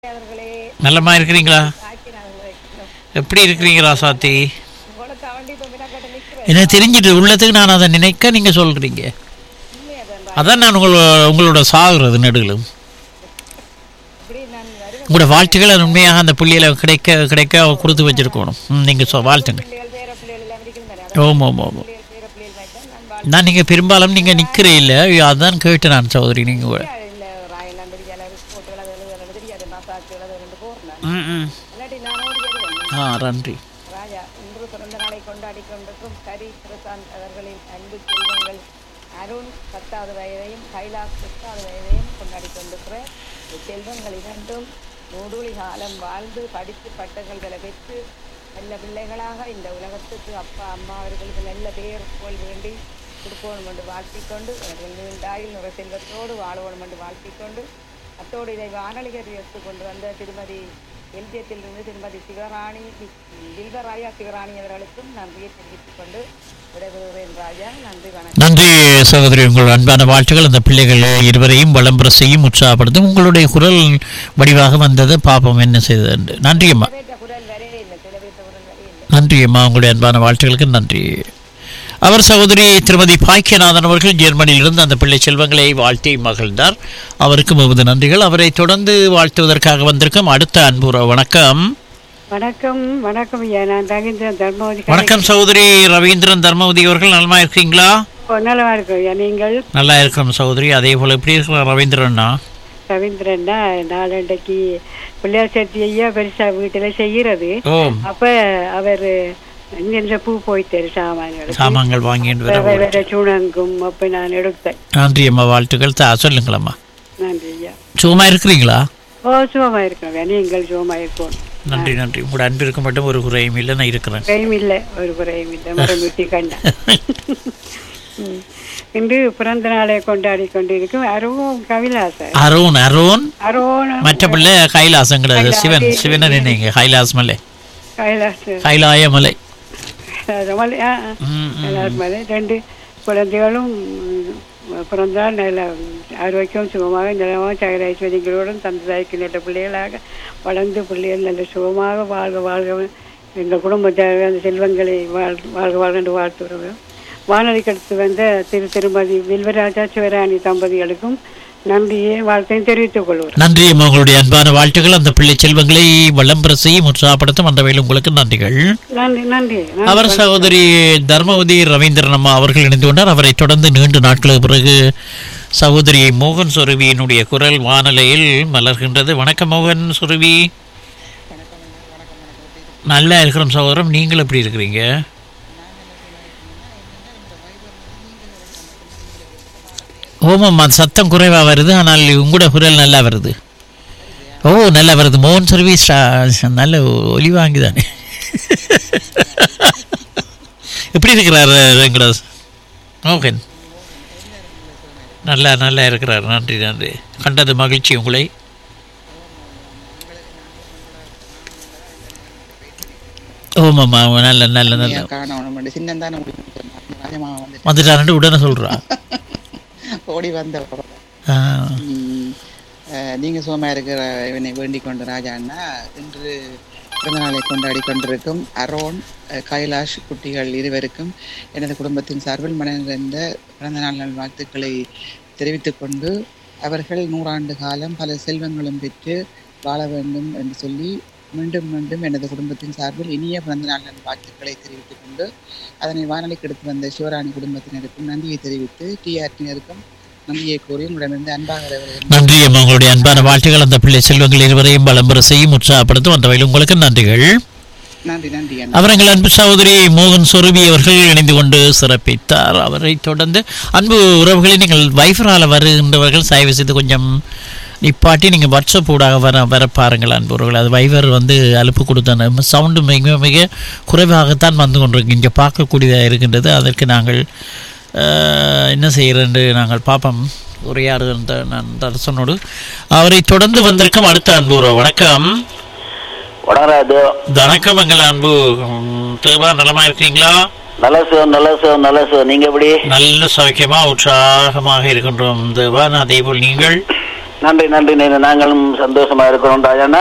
அவர்களே நல்லமா இருக்கிறீங்களா ஆக்கினாங்களே எப்படி இருக்கிறீங்களா சாத்தி உங்களுக்கு அவண்டி இப்போ மினாக்கட்ட நிற்கிறேன் எனக்கு தெரிஞ்சிட்டு உள்ளத்துக்கு நான் அதை நினைக்க நீங்க சொல்றீங்க உண்மையாக தான் அதான் நான் உங்களோட உங்களோட சாகுறது நடுகளும் இப்படி நான் வருவேன் உங்களோட வாழ்த்துக்கள் அது உண்மையாக அந்த புள்ளியில கிடைக்க கிடைக்க கொடுத்து வச்சிருக்கணும் ம், நீங்க சொ வாழ்த்துங்க பிள்ளைகள் பேர பிள்ளைகள் எல்லாம் இருக்கிறது ஓம் ஓம் ஓம் பிள்ளைகள் பேர பிள்ளைகள் மாதிரி தான் நான் வாழ் நான் நீங்க பெரும்பாலும் நீங்க நிக்கிறே இல்ல அதான் கேட்டேன் நான் சகோதரி நீங்க கூட. இல்லை ராயெல்லாம் தெரியாது ஸ்போர்ட்டுகள் அது எழுதுறது தெரியாது மசாஜ் எழுதுறது போகிறேன் ம் ம் இல்லாட்டி நான் ஓடி வருவேன் ஆ நன்றி ராஜா இன்று பிறந்த நாளை கொண்டாடி கொண்டிருக்கும் ஹரி பிரசாந்த் அவர்களின் அன்பு செல்வங்கள் அருண் பத்தாவது வயதையும் கைலாஷ் பத்தாவது வயதையும் கொண்டாடி கொண்டிருக்கிற இந்த செல்வங்கள் இரண்டும் நூடுலி காலம் வாழ்ந்து படித்து பட்டங்கள் பல பெற்று நல்ல பிள்ளைகளாக இந்த உலகத்துக்கு அப்பா அம்மா அவர்களுக்கு நல்ல பேர் போல் வேண்டி கொடுக்கணும் என்று வாழ்த்திக்கொண்டு அவர்கள் நீண்டாயில் நிற செல்வத்தோடு வாழணும் என்று வாழ்த்திக்கொண்டு அத்தோடு இதை வானொலிகர் கொண்டு வந்த திருமதி எல்ஜியத்திலிருந்து திருமதி சிவராணி வி- வில்வராயா சிவராணி அவர்களுக்கும் நன்றியை தெரிவித்துக் கொண்டு விடைபெறுகிறேன் ராஜா நன்றி வணக்கம் நன்றி சகோதரி உங்கள் அன்பான வாழ்த்துக்கள் அந்த பிள்ளைகள் இருவரையும் வளம்பர செய்யும் உற்சாகப்படுத்தும் உங்களுடைய குரல் வடிவாக வந்தது பாப்போம் என்ன செய்தது என்று நன்றி அம்மா சிலவேற்ற குரல் வரவே இல்லை சிலவேற்ற குரல் வரவே இல்லை நன்றி அம்மா உங்களுடைய அன்பான வாழ்த்துக்களுக்கு நன்றி அவர் சகோதரி திருமதி பாக்கியநாதன் அவர்கள் ஜெர்மனியிலிருந்து அந்த பிள்ளை செல்வங்களை வாழ்த்தி மகிழ்ந்தார் அவருக்கு முகமது நன்றிகள் அவரை தொடர்ந்து வாழ்த்துவதற்காக வந்திருக்கும் அடுத்த அன்புற வணக்கம் வணக்கம் வணக்கம் ஐயா நான் ரவீந்திரன் தர்மவதி வணக்கம் சகோதரி ரவீந்திரன் தர்மவதி அவர்கள் நலமா இருக்கீங்களா நலமா இருக்கும் ஐயா நீங்கள் நல்லா இருக்கிறோம் சகோதரி அதே போல எப்படி இருக்கிற ரவீந்திரன்னா ரவீந்திரன்னா நாளண்டைக்கு பிள்ளையார் சதுர்த்தி ஐயா பெருசா வீட்டுல செய்யறது ஓ அப்ப அவர் இங்க பூ போய்த்தாரு சாமான்கள் சாமான்கள் வாங்கிட்டு வர வேற சுணங்கும் அப்ப நான் எடுத்தேன் நன்றி அம்மா வாழ்த்துக்கள் தா சொல்லுங்களம்மா நன்றி ஐயா சுகமா இருக்கிறீங்களா ஓ சுகமா இருக்கணும் நீங்கள் சுகமா இருக்கணும் நன்றி நன்றி உங்களோட அன்பிற்கு மட்டும் ஒரு குறையும் இல்லை நான் இருக்கிறேன் குறையும் இல்லை ஒரு குறையும் இல்லை மரம் விட்டி கண்டேன் ம். இன்று பிறந்த நாளை கொண்டாடி கொண்டிருக்கும் அருவும் கவிலாசர் அரோன் அரோன் அரோன் மற்ற பிள்ளை கைலாசம் கிடையாது சிவன் சிவனை நினைங்க கைலாஸ் மலை கைலாசர் கைலாய மலை மலை ஆ ஆ. ம், ம். கைலாஸ் மலை ரெண்டு குழந்தைகளும் ம், பிறந்தால் நல்ல ஆரோக்கியம் சுகமாக நிலமாக சகல ஐஸ்வர்யங்களோடும் தந்தை நல்ல பிள்ளைகளாக வளர்ந்து பிள்ளைகள் நல்ல சுகமாக வாழ்க வாழ்க எங்கள் குடும்பத்தார் அந்த செல்வங்களை வாழ் வாழ்க வாழ்க என்று வாழ்த்துகிறோம் வானொலிக்கு அடுத்து வந்த திரு திருமதி வில்வராஜா சிவராணி தம்பதிகளுக்கும் நன்றியை வாழ்த்தையும் தெரிவித்துக் கொள்கிறோம் நன்றி அம்மா உங்களுடைய அன்பான வாழ்த்துக்கள் அந்த பிள்ளை செல்வங்களை வளம்பர செய்யும் உற்சாகப்படுத்தும் அந்த வகையில் உங்களுக்கு நன்றிகள் நன்றி நன்றி அவர் சகோதரி தர்மவதி ரவீந்திரன் அம்மா அவர்கள் இணைந்து கொண்டார் அவரை தொடர்ந்து நீண்ட நாட்களுக்கு பிறகு சகோதரி மோகன் சுரவியினுடைய குரல் வானலையில் மலர்கின்றது வணக்கம் மோகன் சுரவி நல்லா இருக்கிறோம் சகோதரம் நீங்கள் எப்படி இருக்கிறீங்க ஓமாம்மா சத்தம் குறைவாக வருது ஆனால் உங்களோட குரல் நல்லா வருது ஓ நல்லா வருது மோகன் சுரவி ஸ்டா- நல்ல ஒலி வாங்கிதானே எப்படி இருக்கிறார் வெங்கடாஸ் மோகன் நல்லா நல்லா இருக்கிறார் நன்றி நன்றி கண்டது மகிழ்ச்சி உங்களை ஓமாம்மா நல்ல நல்ல நல்ல காணணும் சின்னந்தானே ராஜமா வந்து வந்துட்டாருன்னு உடனே சொல்றா ஓடி வந்த ஆ, ம், அஹ், நீங்க சுகமா இருக்கிற இவனை வேண்டிக் கொண்டு ராஜான்னா இன்று பிறந்த நாளை கொண்டாடி கொண்டிருக்கும் அரோன் அஹ், கைலாஷ் குட்டிகள் இருவருக்கும் எனது குடும்பத்தின் சார்பில் மனநிறைந்த பிறந்த நாள் நல் வாழ்த்துக்களை தெரிவித்துக் கொண்டு அவர்கள் நூறாண்டு காலம் பல செல்வங்களும் பெற்று வாழ வேண்டும் என்று சொல்லி மீண்டும் மீண்டும் எனது குடும்பத்தின் சார்பில் இனிய பிறந்த நாள் நல் வாழ்த்துக்களை தெரிவித்துக் கொண்டு அதனை வானொலிக்கு எடுத்து வந்த சிவராணி குடும்பத்தினருக்கும் நன்றியை தெரிவித்து டிஆர்டினருக்கும் நன்றியை கூறி உங்களிடமிருந்து அன்பாக விடைபெறுகிறேன். நன்றி அம்மா உங்களுடைய அன்பான வாழ்த்துக்கள் அந்த பிள்ளை செல்வங்கள் இருவரையும் பலம்பர செய்யும் உற்சாகப்படுத்தும் அந்த வகையில் உங்களுக்கு நன்றிகள் நன்றி நன்றி அண்ணா. அவர் எங்கள் அன்பு சகோதரி மோகன் சொருபி அவர்கள் இணைந்து கொண்டு சிறப்பித்தார் அவரை தொடர்ந்து அன்பு உறவுகளை நீங்கள் வைஃபரால் வருகின்றவர்கள் தயவு செய்து கொஞ்சம் நிப்பாட்டி நீங்கள் வாட்ஸ்அப் ஊடாக வர வர பாருங்கள் அன்பு உறவுகள் அது வைஃபர் வந்து அலுப்பு கொடுத்தான சவுண்டு மிக மிக குறைவாகத்தான் வந்து கொண்டிருக்கு இங்கே பார்க்கக்கூடியதாக இருக்கின்றது அதற்கு நாங்கள் அஹ், என்ன செய்கிறேன் நாங்கள் பார்ப்போம் உரையாடுகின்ற நான் தரசனோடு அவரை தொடர்ந்து வந்திருக்கும் அடுத்த அன்பு உறவு வணக்கம் வணராது வணக்கம் எங்கள் அன்பு உம், தேவா நலமா இருக்கீங்களா நல்ல சார் நல்ல சார் நல்ல சார் நீங்க எப்படி நல்ல சௌக்கியமா உற்சாகமாக இருக்கின்றோம் தேவா அதே போல் நீங்கள் நன்றி நன்றி நன்றி நாங்களும் சந்தோஷமா இருக்கிறோம் ராஜண்ணா